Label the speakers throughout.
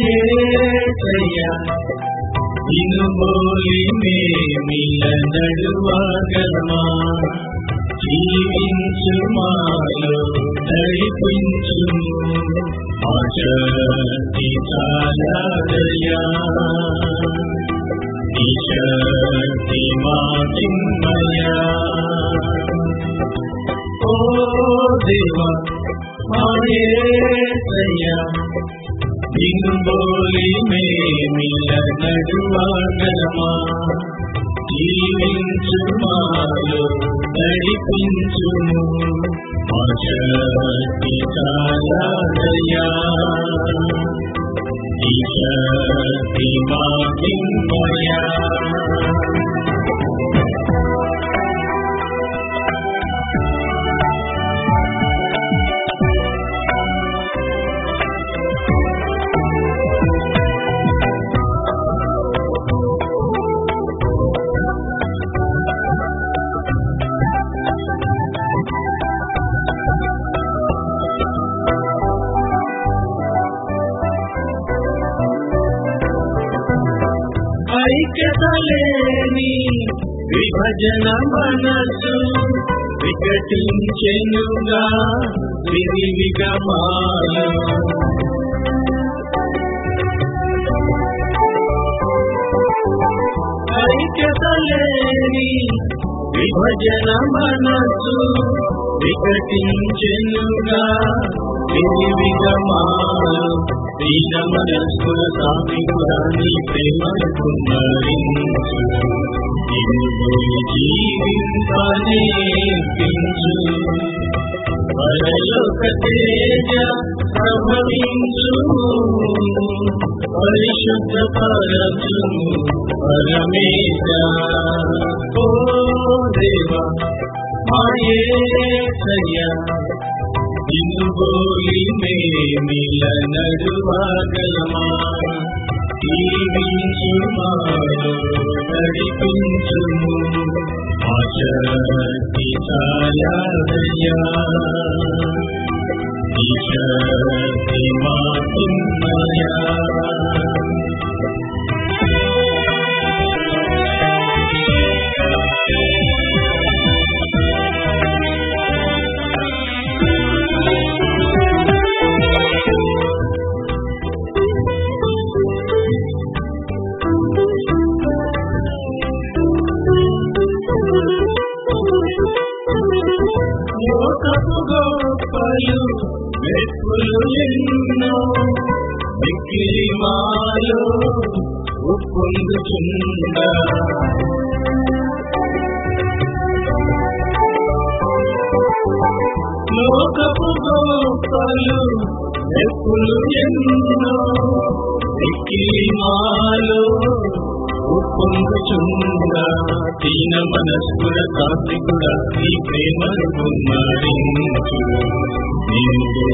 Speaker 1: మాయేసయ్యా నిన్ను బోలి మేమిల నడువగలమా జీవించు మాలో నడిపించుము ఆశక్తి చాలదయా ఈ శక్తి మా చిన్మయా ఓ దేవా మాయేసయ్యా నిన్ను బోలి మేమిల నడువగలమా జీవించు మాలో నడిపించుము మా శక్తి చాలదయా ఈ శక్తి మా చిన్మయా ఐక్యతలేని విభజన మనసు వికటించెనుగా విరివిగమాలు ఐక్యతలేని విభజన మనసు వికటించెనుగా విరివిగమాలు దీన మనస్కుల సామికురాని ప్రేమకు మరించు నిన్ను జీవింపనేర్పించు పరలోక తేజ ప్రభవించు పరిశుద్ధ పరచుము పరమేశ ఓ దేవా మాయేసయ్యా నిన్ను గోలి మేమిల నడువగలమా జీవించు మాలో నడిపించుము ఆశక్తి చాలదయ్యా ఈ శక్తి మా చిన్మయా లోకపు గొప్పలు మెప్పులు ఎన్నో మిక్కిలి మాలో ఉప్పొందుచుండ లోకపు గొప్పలు మెప్పులు ఎన్నో మిక్కిలి మాలో ఉప్పొందుచుండ దీన మనస్కుల సాత్వికుడ నీ ప్రేమను కుమ్మరించు నిన్ను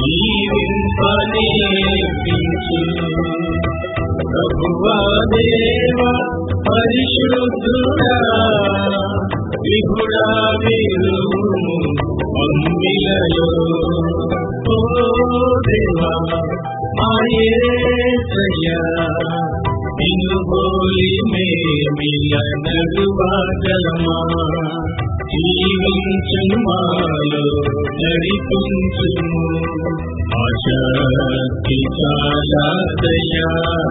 Speaker 1: జీవింపనేర్పించు ప్రభువా దేవా పరిశుద్ధుడా విగుడా వీరు మమ్మిలలో ఓ దేవా మాయేసయ్యా నిన్ను బోలి మేమిల నడువగలమా జీవించను మాలో నడిపించుము ఆశక్తి చాలదయా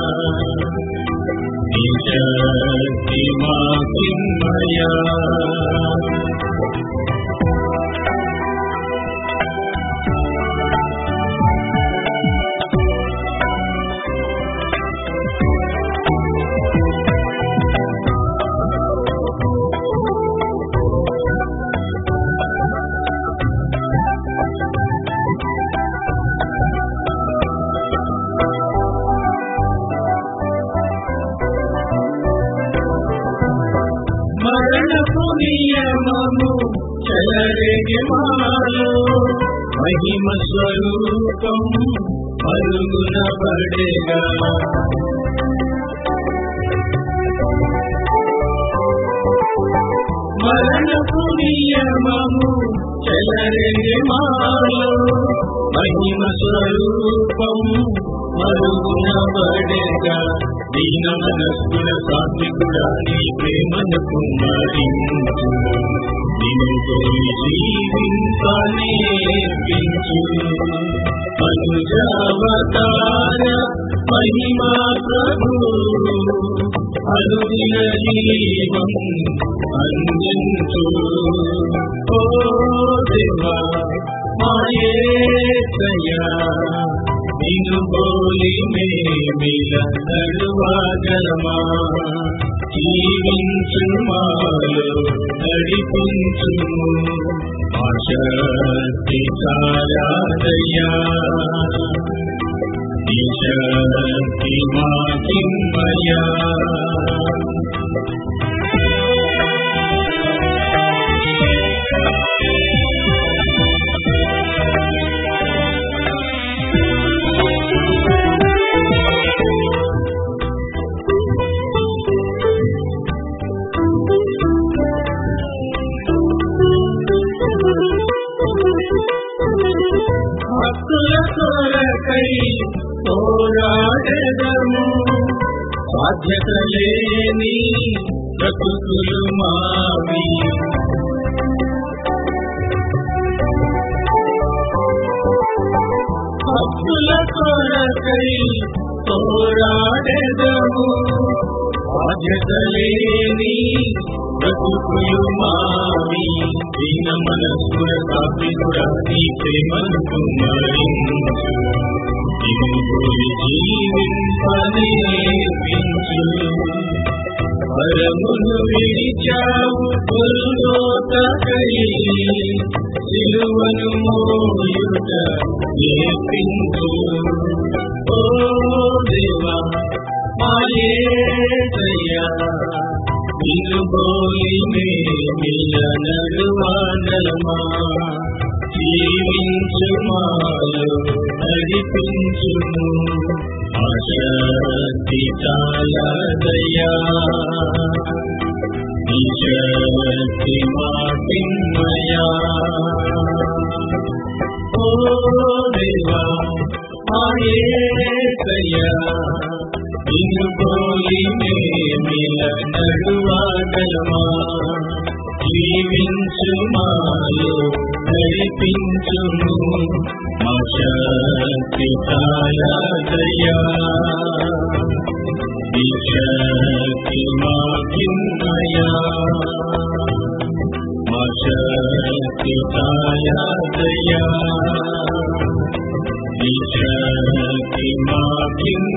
Speaker 1: ఈ శక్తి మా చిన్మయా మరణపు నియమము చెలరేగి మాలో మహిమ స్వరూపం పరుగున పడేగా మరణపు నియమము చెలరేగి మాలో మహిమ స్వరూపం మరుగున పడగా దీన మనస్కుల సాత్వికుడా నీ ప్రేమను కుమ్మరించు నిన్ను తోలి జీవింపనేర్పించు మనుజావతార మహిమా ప్రభు అనుదిన జీవం అందించు ఓ దేవా మాయేసయ్యా నిన్ను పోలి మేమిల నడువాగలమా జీవించు మాలో నడిపించుము ఆశక్తి చారాదయ్యా ఈ శక్తి మాకిమ్మయా భక్తుల కొరకై పోరాడదము బాధ్యత లేని బ్రతుకులు మావి భక్తుల కొరకై పోరాడదము బాధ్యత లేని బ్రతుకులు మావి దీన మనస్కుల సాత్వికుడా నీ ప్రేమను కుమ్మరించు నిన్ను జీవింపనేర్పించు పరమును విడిచావు పురులోతకై సిలువను మోయుట నేర్పించు ఓ దేవా మాయేసయ్యా నిన్ను పోలి మేమిల నడువాగలమా జీవించు మాలో నడిపించును ఆశక్తి చాలదయ్యా ఈ శక్తి మాటిమ్మయా ఓ దేవా మాయేసయ్యా నిన్ను పోలి మేమిల నడువాగలమా జీవించు మాలో నడిపించును మా శక్తి చాలదయ్యా ఈ శక్తి మాకిమ్మయా మా శక్తి చాలదయ్యా ఈ శక్తి మాకిమ్మయా